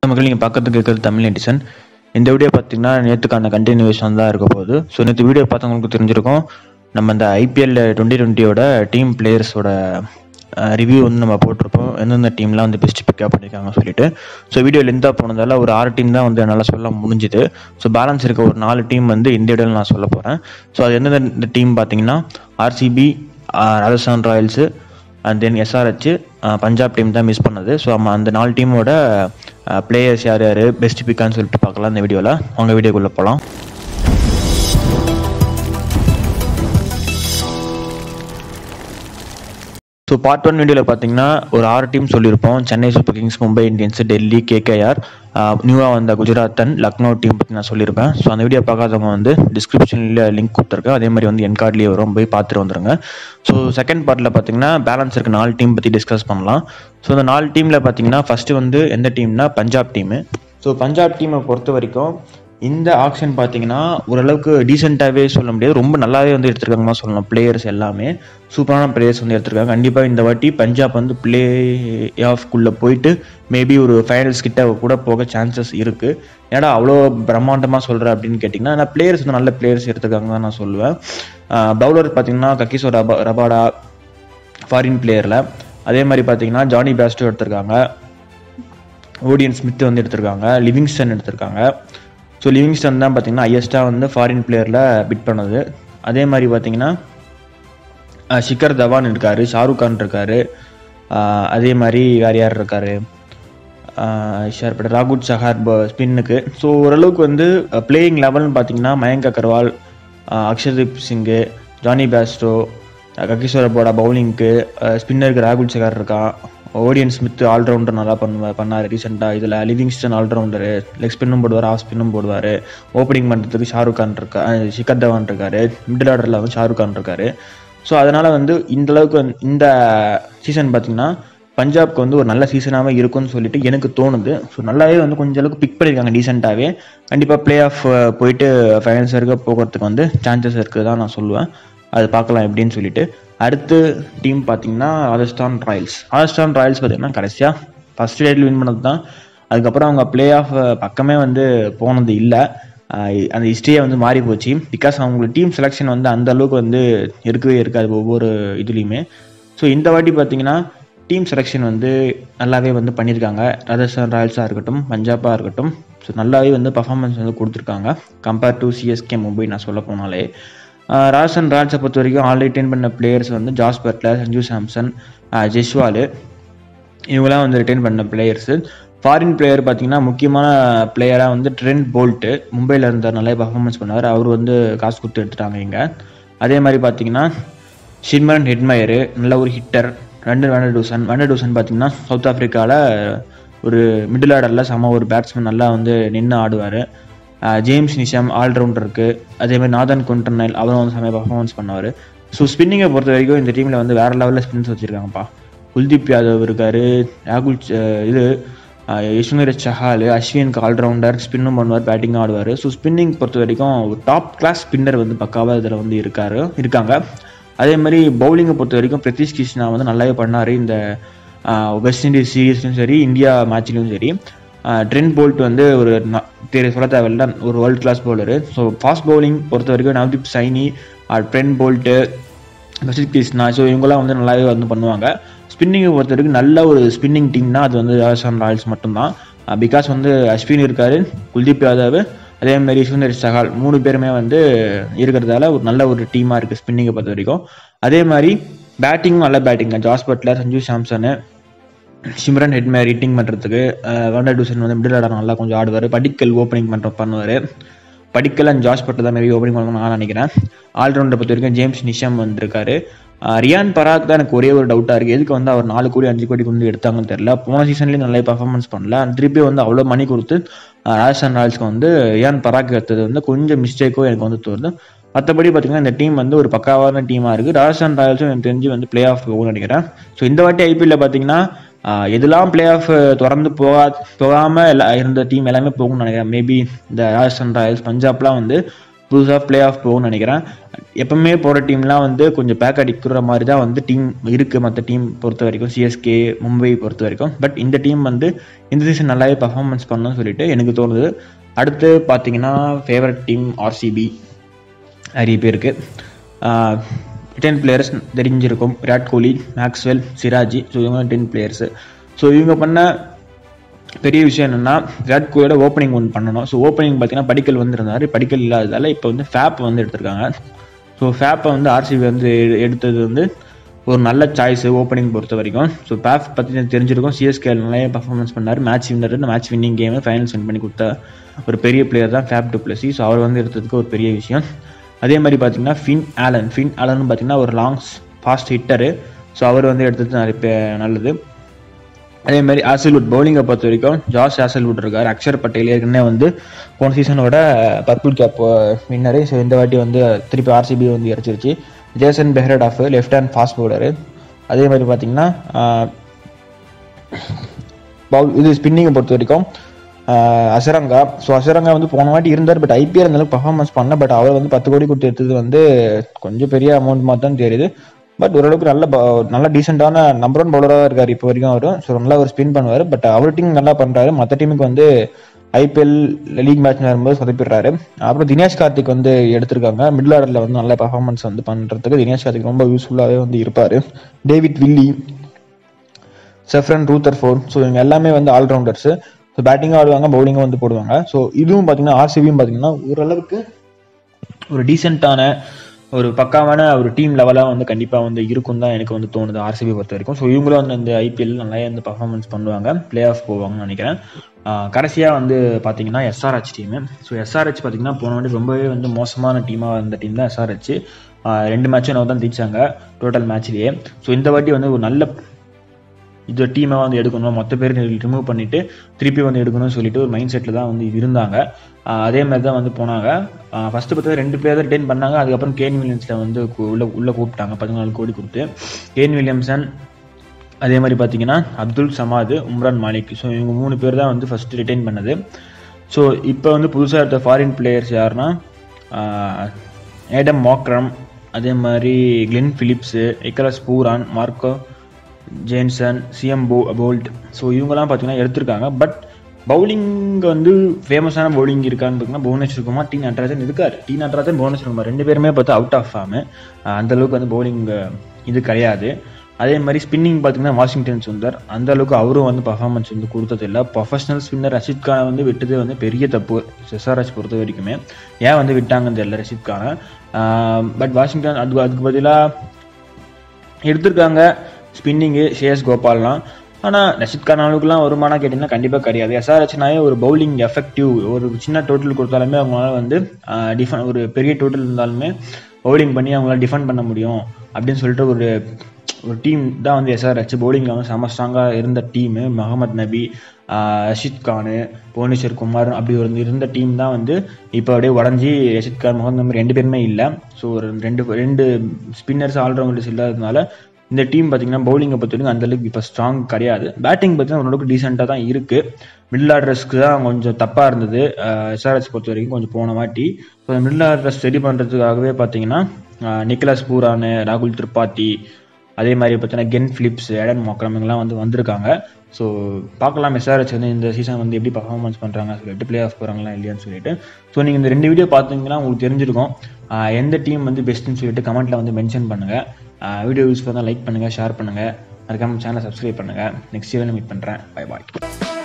மக்கள் நீங்கள் பார்க்கறதுக்கு இருக்கிறது தமிழ் எடிசன் இந்த வீடியோ பார்த்தீங்கன்னா நேற்றுக்கான கண்டினியூஷன் தான் இருக்க போகுது ஸோ நேற்று வீடியோ பார்த்தவங்களுக்கு தெரிஞ்சிருக்கும் நம்ம இந்த ஐபிஎல் டுவெண்ட்டி டுவெண்ட்டியோட டீம் பிளேயர்ஸோட ரிவ்யூ வந்து நம்ம போட்டிருப்போம் எந்தெந்த டீம்லாம் வந்து பெஸ்ட் பிக்கப் பண்ணியிருக்காங்க சொல்லிட்டு ஸோ வீடியோ லென்த்தாக போனதால ஒரு ஆறு டீம் தான் வந்து என்னால் சொல்ல முடிஞ்சுது ஸோ பேலன்ஸ் இருக்க ஒரு நாலு டீம் வந்து இந்த வீடியோவில் நான் சொல்ல போகிறேன் ஸோ அது எந்தெந்த டீம் பார்த்தீங்கன்னா RCB Rajasthan Royals and then SRH Punjab team தான் மிஸ் பண்ணது ஸோ நம்ம அந்த நாலு டீமோட பிளேயர்ஸ் யார் யார் பெஸ்ட் பிக்கான்னு சொல்லிட்டு பார்க்கலாம் இந்த வீடியோவில் அவங்க வீடியோக்குள்ளே போகலாம் ஸோ பார்ட் ஒன் வீடியோவில் பார்த்தீங்கன்னா ஒரு ஆறு டீம் சொல்லியிருப்போம் Chennai Super Kings Mumbai Indians Delhi KKR நியூவாக வந்த குஜராத் அண்ட் லக்னோ டீம் பற்றி நான் சொல்லியிருப்பேன் ஸோ அந்த வீடியோ பார்க்காதவங்க வந்து டிஸ்கிரிப்ஷனில் லிங்க் கொடுத்துருக்கேன் அதே மாதிரி வந்து என் கார்ட்லேயே வரும் போய் பார்த்துட்டு வந்துருங்க ஸோ செகண்ட் பார்ட்டில் பார்த்தீங்கன்னா பேலன்ஸ் இருக்க நாலு டீம் பற்றி டிஸ்கஸ் பண்ணலாம் ஸோ இந்த நாலு டீமில் பார்த்தீங்கன்னா ஃபஸ்ட்டு வந்து எந்த டீம்னா பஞ்சாப் டீமு ஸோ பஞ்சாப் டீமை பொறுத்த வரைக்கும் இந்த ஆக்ஷன் பார்த்தீங்கன்னா ஓரளவுக்கு டீசெண்டாகவே சொல்ல முடியாது ரொம்ப நல்லாவே வந்து எடுத்திருக்காங்க தான் சொல்லணும் பிளேயர்ஸ் எல்லாமே சூப்பரான பிளேயர்ஸ் வந்து எடுத்திருக்காங்க கண்டிப்பாக இந்த வாட்டி பஞ்சாப் வந்து பிளே ஆஃப்குள்ளே போயிட்டு மேபி ஒரு ஃபைனல்ஸ் கிட்ட கூட போக சான்சஸ் இருக்குது ஏன்னா அவ்வளோ பிரம்மாண்டமாக சொல்கிற அப்படின்னு கேட்டிங்கன்னா ஏன்னா பிளேயர்ஸ் வந்து நல்ல பிளேயர்ஸ் எடுத்திருக்காங்க தான் நான் சொல்லுவேன் பவுலர் பார்த்தீங்கன்னா கக்கிசோ ரபா ரபாடா ஃபாரின் பிளேயரில் அதே மாதிரி பார்த்தீங்கன்னா ஜானி பேஸ்டோ எடுத்திருக்காங்க ஓடியன் ஸ்மித் வந்து எடுத்திருக்காங்க லிவிங்ஸ்டன் எடுத்திருக்காங்க ஸோ லிவிங்ஸ்டன் தான் பார்த்தீங்கன்னா ஹையஸ்ட்டாக வந்து ஃபாரின் பிளேயரில் பிட் பண்ணது அதே மாதிரி பார்த்தீங்கன்னா ஷிகர் தவான் இருக்கார் ஷாருக் கான் இருக்கார் அதே மாதிரி யார் யார் இருக்கார் ஷார்பட் ராகுல் சஹார் ஸ்பின்னுக்கு ஸோ ஓரளவுக்கு வந்து பிளேயிங் லெவல்னு பார்த்தீங்கன்னா மயங்க் அகர்வால் அக்ஷர்தீப் சிங்கு ஜானி பேஸ்டோ ககிஸ்வர போடா பவுலிங்க்கு ஸ்பின்னருக்கு ராகுல் சஹார் இருக்கான் ஓடியன் ஸ்மித் ஆல்ரவுண்டர் நல்லா பண்ணுவா பண்ணார் ரீசெண்டாக இதில் லிவிங்ஸ்டன் ஆல்ரவுண்டரு லெக் ஸ்பின்னும் போடுவார் ஆஃப் ஸ்பின்னும் போடுவார் ஓப்பனிங் பண்ணுறதுக்கு ஷாருக் கான் இருக்கா ஷிகர் தவான் இருக்கார் மிடில் ஆர்டரில் வந்து ஷாருக் கான் இருக்கார் ஸோ அதனால் வந்து இந்த அளவுக்கு வந்து இந்த சீசன் பார்த்திங்கன்னா பஞ்சாப்க்கு வந்து ஒரு நல்ல சீசனாகவே இருக்கும்னு சொல்லிட்டு எனக்கு தோணுது ஸோ நல்லாவே வந்து கொஞ்சம் அளவுக்கு பிக் பண்ணியிருக்காங்க டீசெண்டாகவே கண்டிப்பாக பிளே ஆஃப் போயிட்டு ஃபைனல்ஸ் வரைக்கும் போகிறதுக்கு வந்து சான்சஸ் இருக்குது தான் நான் சொல்லுவேன் அது பார்க்கலாம் எப்படின்னு சொல்லிட்டு அடுத்து டீம் பார்த்தீங்கன்னா ராஜஸ்தான் ராயல்ஸ் ராஜஸ்தான் ராயல்ஸ் பார்த்தீங்கன்னா கடைசியாக ஃபஸ்ட் டேட்டில் வின் பண்ணது தான் அதுக்கப்புறம் அவங்க பிளே ஆஃப் பக்கமே வந்து போனது இல்லை அந்த ஹிஸ்ட்ரியே வந்து மாறி போச்சு பிகாஸ் அவங்களோட டீம் செலெக்ஷன் வந்து அந்த அளவுக்கு வந்து இருக்கவே இருக்காது ஒவ்வொரு இதுலேயுமே ஸோ இந்த வாட்டி பார்த்தீங்கன்னா டீம் செலெக்ஷன் வந்து நல்லாவே வந்து பண்ணியிருக்காங்க ராஜஸ்தான் ராயல்ஸாக இருக்கட்டும் பஞ்சாபாக இருக்கட்டும் ஸோ நல்லாவே வந்து பர்ஃபார்மன்ஸ் வந்து கொடுத்துருக்காங்க கம்பேர் டு சிஎஸ்கே மும்பை நான் சொல்ல போனாலே ராஜஸ்தான் ராயல்ஸை பொறுத்த வரைக்கும் ஆல்ரெடி ரிட்டைன் பண்ண பிளேயர்ஸ் வந்து ஜாஸ் பட்லர் சஞ்சு சாம்சன் ஜெஸ்வாலு இவங்களாம் வந்து ரிட்டைன் பண்ண பிளேயர்ஸு ஃபாரின் பிளேயர் பார்த்தீங்கன்னா முக்கியமான பிளேயராக வந்து ட்ரெண்ட் போல்ட்டு மும்பையில் இருந்தார் நல்லா பர்ஃபார்மன்ஸ் பண்ணார் அவர் வந்து காசு கொடுத்து எடுத்துட்டாங்க இங்கே அதே மாதிரி பார்த்தீங்கன்னா ஷின்மரன் ஹெட்மயரு நல்ல ஒரு ஹிட்டர் ரெண்டு வெண்டடூசன் வெண்டடூசன் பார்த்தீங்கன்னா சவுத் ஆஃப்ரிக்காவில் ஒரு மிடில் ஆர்டரில் செம ஒரு பேட்ஸ்மேன் நல்லா வந்து நின்று ஆடுவார் ஜேம்ஸ் நிஷாம் ஆல்ரவுண்டருக்கு அதேமாதிரி நாதன் குண்டர்னைல் அவரும் வந்து செம்மையாக பர்ஃபார்மன்ஸ் பண்ணார் ஸோ ஸ்பின்னிங்கை பொறுத்த வரைக்கும் இந்த டீமில் வந்து வேறு லெவலில் ஸ்பின்ஸ் வச்சுருக்காங்கப்பா குல்தீப் யாதவ் இருக்கார் ராகுல் இது யஷ்வந்தர் சஹால் அஸ்வினுக்கு ஆல்ரவுண்டர் ஸ்பின்னும் பண்ணுவார் பேட்டிங்கும் ஆடுவார் ஸோ ஸ்பின்னிங் பொறுத்த வரைக்கும் டாப் கிளாஸ் ஸ்பின்னர் வந்து பக்காவாக இதில் வந்து இருக்கார் இருக்காங்க அதே மாதிரி பவுலிங்கை பொறுத்த வரைக்கும் பிரதீஷ் கிருஷ்ணா வந்து நல்லாவே பண்ணார் இந்த வெஸ்ட் இண்டீஸ் சீரீஸ்லையும் சரி இந்தியா மேட்ச்லையும் சரி ட்ரெண்ட் போல்ட் வந்து ஒரு தெரிய சொல்ல தேவையில்ல ஒரு world class bowler so fast bowling பொறுத்த வரைக்கும் Navdeep Saini Trent Boult Prasidh Krishna so இவங்கெல்லாம் வந்து நல்லாவே வந்து பண்ணுவாங்க ஸ்பின்னிங்கை பொறுத்த வரைக்கும் நல்ல ஒரு ஸ்பின்னிங் டீம்னா அது வந்து ராஜஸ்தான் ராயல்ஸ் மட்டும்தான் பிகாஸ் வந்து அஸ்வின் இருக்கார் குல்தீப் யாதவ் அதே மாதிரி சுந்தர் சஹால் மூணு பேருமே வந்து இருக்கிறதால ஒரு நல்ல ஒரு டீமாக இருக்குது ஸ்பின்னிங்கை பொறுத்த வரைக்கும் அதே மாதிரி பேட்டிங்கும் நல்ல batting Jos Buttler Sanju Samson Shimron Hetmyer ரீட்டிங் பண்ணுறதுக்கு வண்டர் டூசன் வந்து மிடில் ஆர்டர் நல்லா கொஞ்சம் ஆடுவார் படிக்கல் ஓப்பனிங் பண்ணுற பண்ணுவார் படிக்கல் அண்ட் ஜாஸ் பட்டு தான் மேபி ஓப்பனிங் பண்ணணும்னு நான் நினைக்கிறேன் ஆல்ரவுண்டர் பொறுத்த வரைக்கும் ஜேம்ஸ் நிஷம் வந்திருக்காரு ரியான் பராக் தான் எனக்கு ஒரே ஒரு டவுட்டாக இருக்குது எதுக்கு வந்து அவர் நாலு கோடி அஞ்சு கோடி கொண்டு எடுத்தாங்கன்னு தெரியல போன சீசன்லேயும் நல்லா பர்ஃபார்மன்ஸ் பண்ணல திருப்பி வந்து அவ்வளோ மணி கொடுத்து ராஜஸ்தான் ராயல்ஸ்க்கு வந்து ரியான் பராக் எடுத்தது வந்து கொஞ்சம் மிஸ்டேக்கோ எனக்கு வந்து தோணுது மற்றபடி பார்த்தீங்கன்னா இந்த டீம் வந்து ஒரு பக்காவான டீமாக இருக்குது ராஜஸ்தான் ராயல்ஸும் எனக்கு தெரிஞ்சு வந்து பிளே ஆஃப் போகும்னு நினைக்கிறேன் ஸோ இந்த வாட்டி ஐபிஎல்ல பார்த்தீங்கன்னா எதெல்லாம் பிளே ஆஃப் திறந்து போகா போகாமல் எல்லா இருந்த டீம் எல்லாமே போகும்னு நினைக்கிறேன் மேபி இந்த ராஜஸ்தான் ராயல்ஸ் பஞ்சாப்லாம் வந்து புதுசாக ப்ளே ஆஃப் போகும்னு நினைக்கிறேன் எப்பவுமே போகிற டீம்லாம் வந்து கொஞ்சம் பேக் அடிக்கிற மாதிரி தான் வந்து டீம் இருக்குது மற்ற டீம் பொறுத்த வரைக்கும் சிஎஸ்கே மும்பை பொறுத்த வரைக்கும் பட் இந்த டீம் வந்து இந்த சீசன் நல்லாவே பர்ஃபார்மன்ஸ் பண்ணணும்னு சொல்லிட்டு எனக்கு தோணுது அடுத்து பார்த்தீங்கன்னா ஃபேவரட் டீம் ஆர்சிபி நிறைய பேருக்கு டென் பிளேயர்ஸ் தெரிஞ்சிருக்கும் விராட் கோலி மேக்ஸ்வெல் சிராஜி ஸோ இவங்க டென் பிளேயர்ஸு ஸோ இவங்க பண்ண பெரிய விஷயம் என்னென்னா விராட் கோலியோட ஓப்பனிங் ஒன்று பண்ணணும் ஸோ ஓப்பனிங் பார்த்தீங்கன்னா படிக்கல் வந்திருந்தார் படிக்கல் இல்லாததால் இப்போ வந்து ஃபேப் வந்து எடுத்திருக்காங்க ஸோ ஃபேப்பை வந்து ஆர்சிபி வந்து எடு- எடுத்தது வந்து ஒரு நல்ல சாய்ஸ் ஓப்பனிங் பொறுத்த வரைக்கும் ஸோ பேப் பற்றி தெரிஞ்சிருக்கும் சிஎஸ்கே நிறைய பர்ஃபார்மன்ஸ் பண்ணார் match winner match winning game finals win பண்ணி கொடுத்த ஒரு பெரிய பிளேயர் தான் ஃபேப் டு பிளஸி ஸோ அவர் வந்து எடுத்ததுக்கு ஒரு பெரிய விஷயம் அதே மாதிரி பார்த்தீங்கன்னா ஃபின் ஆலன் ஃபின் ஆலன் பார்த்தீங்கன்னா ஒரு லாங்ஸ் ஃபாஸ்ட் ஹிட்டரு ஸோ அவர் வந்து எடுத்தது நிறைய பே- நல்லது அதே மாதிரி ஆசல்வுட் பவுலிங்கை பொறுத்த வரைக்கும் ஜாஸ் ஆசல்வுட் இருக்கார் அக்ஷர் பட்டேல் ஏற்கனவே வந்து போன சீசனோட பர்பிள் கேப் வின்னரு ஸோ இந்த வாட்டி வந்து திருப்பி ஆர்சிபி வந்து இறச்சிருச்சு Jason Behrendorff left hand fast bowler அதே மாதிரி பார்த்தீங்கன்னா பவுல் இது ஸ்பின்னிங்கை பொறுத்த வரைக்கும் ஆஹ் அசரங்கா ஸோ அசரங்கா வந்து போன வாட்டி இருந்தார் பட் ஐபிஎல் அந்த அளவுக்கு பர்ஃபார்மன்ஸ் பண்ணல பட் அவர் வந்து பத்து கோடி கொடுத்து எடுத்தது வந்து கொஞ்சம் பெரிய அமௌண்ட் மாதிரி தான் தெரியுது பட் ஓரளவுக்கு நல்ல ப- நல்ல டீசெண்டான நம்பர் ஒன் பவுலராக இருக்கார் இப்போ வரைக்கும் அவரும் ஸோ நல்லா ஒரு ஸ்பின் பண்ணுவார் பட் அவர் டீம் நல்லா பண்ணுறாரு மற்ற டீமுக்கு வந்து ஐபிஎல் லீக் மேட்ச் வரும்போது சொதப்பிடுறாரு அப்புறம் தினேஷ் கார்த்திக் வந்து எடுத்திருக்காங்க மிடில் ஆர்டரில் வந்து நல்ல பர்ஃபார்மன்ஸ் வந்து பண்ணுறதுக்கு தினேஷ் கார்த்திக் ரொம்ப யூஸ்ஃபுல்லாகவே வந்து இருப்பார் David Willey Sherfane Rutherford so இவங்க எல்லாமே வந்து ஆல்ரவுண்டர்ஸ் ஸோ பேட்டிங்கும் ஆடுவாங்க பவுலிங்கும் வந்து போடுவாங்க ஸோ இதுவும் பார்த்தீங்கன்னா ஆர்சிபியும் பார்த்தீங்கன்னா ஓரளவுக்கு ஒரு டீசெண்டான ஒரு பக்காவான ஒரு டீம் லெவலாக வந்து கண்டிப்பாக வந்து இருக்கும் தான் எனக்கு வந்து தோணுது ஆர்சிபி பொறுத்த வரைக்கும் ஸோ இவங்களும் வந்து இந்த ஐபிஎல் நல்லா வந்து பர்ஃபார்மன்ஸ் பண்ணுவாங்க பிளே ஆஃப் போவாங்கன்னு நினைக்கிறேன் கடைசியாக வந்து பார்த்தீங்கன்னா எஸ்ஆர்ஹெச் டீமு ஸோ எஸ்ஆர்ஹெச் பார்த்தீங்கன்னா போன வாட்டி ரொம்பவே வந்து மோசமான டீமாக இருந்த டீம் தான் எஸ்ஆர்ஹெச் ரெண்டு மேட்சும் நம்ம தான் ஜெயிச்சாங்க டோட்டல் மேட்ச்லேயே ஸோ இந்த வாட்டி வந்து ஒரு நல்ல இந்த டீமை வந்து எடுக்கணும் மொத்த பேர் ரிமூவ் பண்ணிட்டு திருப்பி வந்து எடுக்கணும்னு சொல்லிட்டு ஒரு மைண்ட் செட்டில் தான் வந்து இருந்தாங்க ஆஹ் அதே மாதிரி தான் வந்து போனாங்க ஃபர்ஸ்ட் பார்த்தா ரெண்டு பேர் தான் ரிட்டைன் பண்ணாங்க அதுக்கப்புறம் கேன் வில்லியம்ஸில் வந்து கு- உள்ள உள்ள கூப்பிட்டாங்க பதினாலு கோடி கொடுத்து கேன் வில்லியம்சன் அதே மாதிரி பார்த்தீங்கன்னா அப்துல் சமாத் உம்ரான் மாலிக் ஸோ இவங்க மூணு பேர் தான் வந்து ஃபர்ஸ்ட் ரிட்டைன் பண்ணது ஸோ இப்போ வந்து புதுசாக இருக்க ஃபாரின் பிளேயர்ஸ் யாருன்னா ஏடம் மாக்ரம் அதே மாதிரி Glenn Phillips Nicholas Pooran Marco Jansen சிஎம் போ போல்ட் ஸோ இவங்கெல்லாம் பார்த்தீங்கன்னா எடுத்திருக்காங்க பட் பவுலிங் வந்து ஃபேமஸான பவுலிங் இருக்கான்னு பார்த்தீங்கன்னா புவனேஸ்வர் குமார் டி நடராஜன் இருக்கார் டி நடராஜன் புவனேஸ்வர் குமார் ரெண்டு பேருமே பார்த்தா அவுட் ஆஃப் ஃபார்மு அந்த அளவுக்கு வந்து பவுலிங் இது கிடையாது அதே மாதிரி ஸ்பின்னிங் பார்த்தீங்கன்னா வாஷிங்டன் சுந்தர் அந்த அளவுக்கு அவரும் வந்து பர்ஃபார்மன்ஸ் வந்து கொடுத்ததில்ல ப்ரொஃபஷனல் ஸ்பின்னர் ரஷித் கானை வந்து விட்டது வந்து பெரிய தப்பு எஸ்ஆர்எஸ் பொறுத்த வரைக்குமே ஏன் வந்து விட்டாங்கன்னு தெரியல ரஷித் கானை பட் வாஷிங்டன் அதுக்கு அதுக்கு பதிலாக எடுத்திருக்காங்க ஸ்பின்னிங்கு ஷேஸ் கோபால்லாம் ஆனால் ரஷித் கான் அளவுக்குலாம் வருமானம் கேட்டிங்கன்னா கண்டிப்பாக கிடையாது எஸ்ஆர்ஹெச்னாவே ஒரு பவுலிங் எஃபெக்டிவ் ஒரு சின்ன டோட்டல் கொடுத்தாலுமே அவங்களால வந்து டிஃபன் ஒரு பெரிய டோட்டல் இருந்தாலுமே பவுலிங் பண்ணி அவங்களால டிஃபெண்ட் பண்ண முடியும் அப்படின்னு சொல்லிட்டு ஒரு ஒரு டீம் தான் வந்து எஸ்ஆர்ஹெச் பவுலிங்கில் வந்து செம ஸ்ட்ராங்காக இருந்த டீமு முகமது நபி ஆஹ் ரஷித் கானு புவனேஸ்வர் குமார் அப்படி ஒரு இருந்த டீம் தான் வந்து இப்போ அப்படியே உடஞ்சி ரஷித் கான் முகமது நபி ரெண்டு பேருமே இல்லை ஸோ ஒரு ரெண்டு ரெண்டு ஸ்பின்னர்ஸ் ஆல்ரவுண்டர்ஸ் இல்லாததுனால இந்த டீம் பார்த்தீங்கன்னா பவுலிங்கை பொறுத்த வரைக்கும் அந்த அளவுக்கு இப்போ ஸ்ட்ராங் கிடையாது பேட்டிங் பார்த்தீங்கன்னா ஓரளவுக்கு டீசெண்டாக தான் இருக்குது மிடில் ஆர்டர்ஸ்க்கு தான் கொஞ்சம் தப்பாக இருந்தது எஸ்ஆர்எஸ் பொறுத்த வரைக்கும் கொஞ்சம் போன வாட்டி ஸோ மிடில் ஆர்டர்ஸ் ரெடி பண்ணுறதுக்காகவே பார்த்தீங்கன்னா ஆஹ் நிக்கலஸ் பூரானு ராகுல் திரிபாத்தி அதே மாதிரி பார்த்தீங்கன்னா கென் ஃபிலிப்ஸ் ஏடன் மோக்ரம் இவங்கெல்லாம் வந்து வந்திருக்காங்க ஸோ பார்க்கலாம் எஸ்ஆர்ஹெச் வந்து இந்த சீசன் வந்து எப்படி பர்ஃபார்மன்ஸ் பண்ணுறாங்க சொல்லிட்டு பிளே ஆஃப் போகிறாங்களா இல்லையான்னு சொல்லிட்டு ஸோ நீங்கள் இந்த ரெண்டு வீடியோ பார்த்தீங்கன்னா உங்களுக்கு தெரிஞ்சிருக்கும் ஆஹ் எந்த டீம் வந்து பெஸ்ட்டுன்னு சொல்லிட்டு கமெண்ட்டில் வந்து மென்ஷன் பண்ணுங்கள் வீடியோ யூஸ் பண்ணால் லைக் பண்ணுங்கள் ஷேர் பண்ணுங்கள் மறக்காம சேனலை சப்ஸ்கிரைப் பண்ணுங்கள் நெக்ஸ்ட் வீடியோ மீட் பண்ணுறேன் பை பாய்